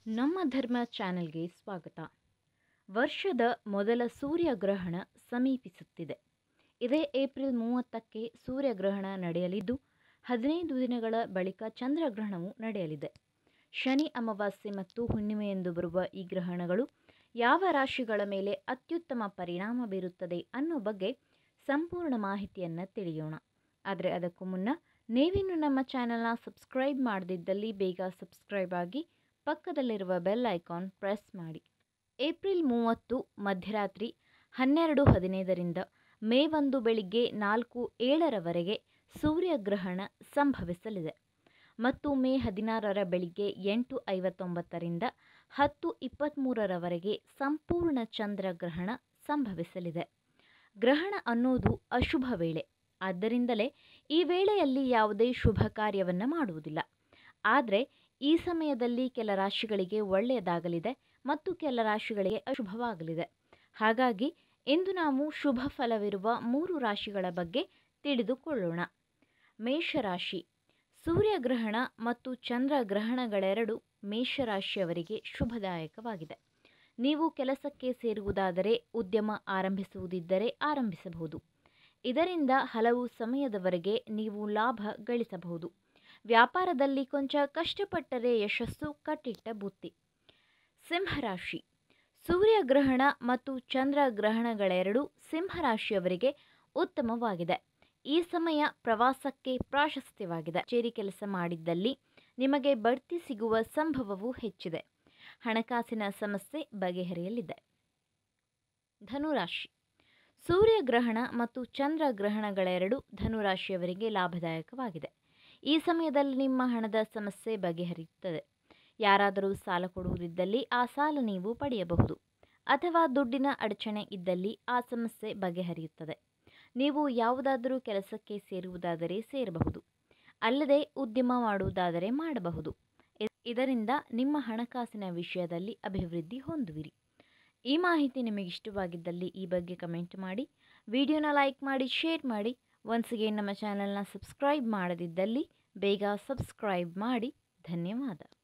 ನಮ್ಮ ಧರ್ಮ ಚಾನೆಲ್ಗೆ ಸ್ವಾಗತ ವರ್ಷದ ಮೊದಲ ಸೂರ್ಯಗ್ರಹಣ ಸಮೀಪಿಸುತ್ತಿದೆ ಇದೇ ಏಪ್ರಿಲ್ ಮೂವತ್ತಕ್ಕೆ ಸೂರ್ಯಗ್ರಹಣ ನಡೆಯಲಿದ್ದು ಹದಿನೈದು ದಿನಗಳ ಬಳಿಕ ಚಂದ್ರಗ್ರಹಣವು ನಡೆಯಲಿದೆ ಶನಿ ಅಮಾವಾಸ್ಯೆ ಮತ್ತು ಹುಣ್ಣಿಮೆಯೆಂದು ಬರುವ ಈ ಗ್ರಹಣಗಳು ಯಾವ ರಾಶಿಗಳ ಮೇಲೆ ಅತ್ಯುತ್ತಮ ಪರಿಣಾಮ ಬೀರುತ್ತದೆ ಅನ್ನೋ ಬಗ್ಗೆ ಸಂಪೂರ್ಣ ಮಾಹಿತಿಯನ್ನು ತಿಳಿಯೋಣ ಆದರೆ ಅದಕ್ಕೂ ಮುನ್ನ ನೀವಿನ್ನು ನಮ್ಮ ಚಾನೆಲ್ನ ಸಬ್ಸ್ಕ್ರೈಬ್ ಮಾಡದಿದ್ದಲ್ಲಿ ಬೇಗ ಸಬ್ಸ್ಕ್ರೈಬ್ ಆಗಿ ಪಕ್ಕದಲ್ಲಿರುವ ಬೆಲ್ ಐಕಾನ್ ಪ್ರೆಸ್ ಮಾಡಿ ಏಪ್ರಿಲ್ ಮೂವತ್ತು ಮಧ್ಯರಾತ್ರಿ ಹನ್ನೆರಡು ಹದಿನೈದರಿಂದ ಮೇ ಒಂದು ಬೆಳಿಗ್ಗೆ ನಾಲ್ಕು ಏಳರವರೆಗೆ ಸೂರ್ಯಗ್ರಹಣ ಸಂಭವಿಸಲಿದೆ ಮತ್ತು ಮೇ ಹದಿನಾರರ ಬೆಳಿಗ್ಗೆ ಎಂಟು ಐವತ್ತೊಂಬತ್ತರಿಂದ ಹತ್ತು ಇಪ್ಪತ್ತ್ಮೂರರವರೆಗೆ ಸಂಪೂರ್ಣ ಚಂದ್ರಗ್ರಹಣ ಸಂಭವಿಸಲಿದೆ ಗ್ರಹಣ ಅನ್ನೋದು ಅಶುಭ ವೇಳೆ ಆದ್ದರಿಂದಲೇ ಈ ವೇಳೆಯಲ್ಲಿ ಯಾವುದೇ ಶುಭ ಕಾರ್ಯವನ್ನು ಮಾಡುವುದಿಲ್ಲ ಆದರೆ ಈ ಸಮಯದಲ್ಲಿ ಕೆಲ ರಾಶಿಗಳಿಗೆ ಒಳ್ಳೆಯದಾಗಲಿದೆ ಮತ್ತು ಕೆಲ ರಾಶಿಗಳಿಗೆ ಅಶುಭವಾಗಲಿದೆ ಹಾಗಾಗಿ ಇಂದು ನಾವು ಶುಭ ಫಲವಿರುವ ಮೂರು ರಾಶಿಗಳ ಬಗ್ಗೆ ತಿಳಿದುಕೊಳ್ಳೋಣ ಮೇಷರಾಶಿ ಸೂರ್ಯಗ್ರಹಣ ಮತ್ತು ಚಂದ್ರಗ್ರಹಣಗಳೆರಡು ಮೇಷರಾಶಿಯವರಿಗೆ ಶುಭದಾಯಕವಾಗಿದೆ ನೀವು ಕೆಲಸಕ್ಕೆ ಸೇರುವುದಾದರೆ ಉದ್ಯಮ ಆರಂಭಿಸುವುದಿದ್ದರೆ ಆರಂಭಿಸಬಹುದು ಇದರಿಂದ ಹಲವು ಸಮಯದವರೆಗೆ ನೀವು ಲಾಭ ಗಳಿಸಬಹುದು ವ್ಯಾಪಾರದಲ್ಲಿ ಕೊಂಚ ಕಷ್ಟಪಟ್ಟರೆ ಯಶಸ್ಸು ಕಟ್ಟಿಟ್ಟ ಬುತ್ತಿ ಸಿಂಹರಾಶಿ ಸೂರ್ಯಗ್ರಹಣ ಮತ್ತು ಚಂದ್ರಗ್ರಹಣಗಳೆರಡೂ ಸಿಂಹರಾಶಿಯವರಿಗೆ ಉತ್ತಮವಾಗಿದೆ ಈ ಸಮಯ ಪ್ರವಾಸಕ್ಕೆ ಪ್ರಾಶಸ್ತ್ಯವಾಗಿದೆ ಕಚೇರಿ ಕೆಲಸ ಮಾಡಿದ್ದಲ್ಲಿ ನಿಮಗೆ ಬಡ್ತಿ ಸಿಗುವ ಸಂಭವವೂ ಹೆಚ್ಚಿದೆ ಹಣಕಾಸಿನ ಸಮಸ್ಯೆ ಬಗೆಹರಿಯಲಿದೆ ಧನುರಾಶಿ ಸೂರ್ಯಗ್ರಹಣ ಮತ್ತು ಚಂದ್ರಗ್ರಹಣಗಳೆರಡೂ ಧನುರಾಶಿಯವರಿಗೆ ಲಾಭದಾಯಕವಾಗಿದೆ ಈ ಸಮಯದಲ್ಲಿ ನಿಮ್ಮ ಹಣದ ಸಮಸ್ಯೆ ಬಗೆಹರಿಯುತ್ತದೆ ಯಾರಾದರೂ ಸಾಲ ಕೊಡುವುದಿದ್ದಲ್ಲಿ ಆ ಸಾಲ ನೀವು ಪಡೆಯಬಹುದು ಅಥವಾ ದುಡ್ಡಿನ ಅಡಚಣೆ ಇದ್ದಲ್ಲಿ ಆ ಸಮಸ್ಯೆ ಬಗೆಹರಿಯುತ್ತದೆ ನೀವು ಯಾವುದಾದರೂ ಕೆಲಸಕ್ಕೆ ಸೇರುವುದಾದರೆ ಸೇರಬಹುದು ಅಲ್ಲದೆ ಉದ್ಯಮ ಮಾಡುವುದಾದರೆ ಮಾಡಬಹುದು ಇದರಿಂದ ನಿಮ್ಮ ಹಣಕಾಸಿನ ವಿಷಯದಲ್ಲಿ ಅಭಿವೃದ್ಧಿ ಹೊಂದುವಿರಿ ಈ ಮಾಹಿತಿ ನಿಮಗೆ ಇಷ್ಟವಾಗಿದ್ದಲ್ಲಿ ಈ ಬಗ್ಗೆ ಕಮೆಂಟ್ ಮಾಡಿ ವಿಡಿಯೋನ ಲೈಕ್ ಮಾಡಿ ಶೇರ್ ಮಾಡಿ ಒನ್ಸ್ಗೆ ನಮ್ಮ ಚಾನಲ್ನ ಸಬ್ಸ್ಕ್ರೈಬ್ ಮಾಡದಿದ್ದಲ್ಲಿ ಬೇಗ ಸಬ್ಸ್ಕ್ರೈಬ್ ಮಾಡಿ ಧನ್ಯವಾದ